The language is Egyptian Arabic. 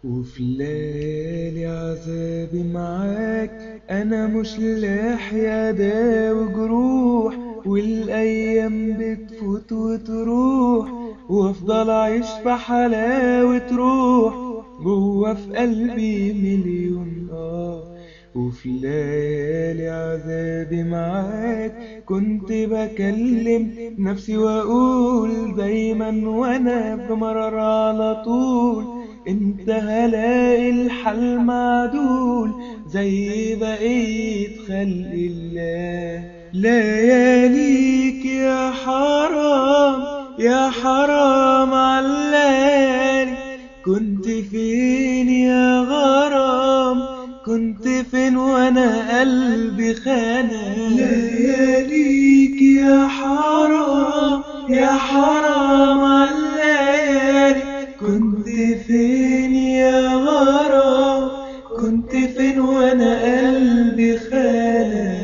وفي ليالي عذابي معاك انا مش لاحي اداوي جروح والايام بتفوت وتروح وافضل اعيش في حلاوة روح جوا في قلبي مليون اه وفي ليالي عذابي معاك كنت بكلم نفسي واقول دايما وانا بمرر على طول انت هلاقي الحل معدول زي بقية خلق الله لياليك يا حرام يا حرام علاني كنت فين يا غرام كنت فين وانا قلبي خانك لياليك يا حرام يا حرام علاني كنت فين يا غرام كنت فين وانا قلبي خانك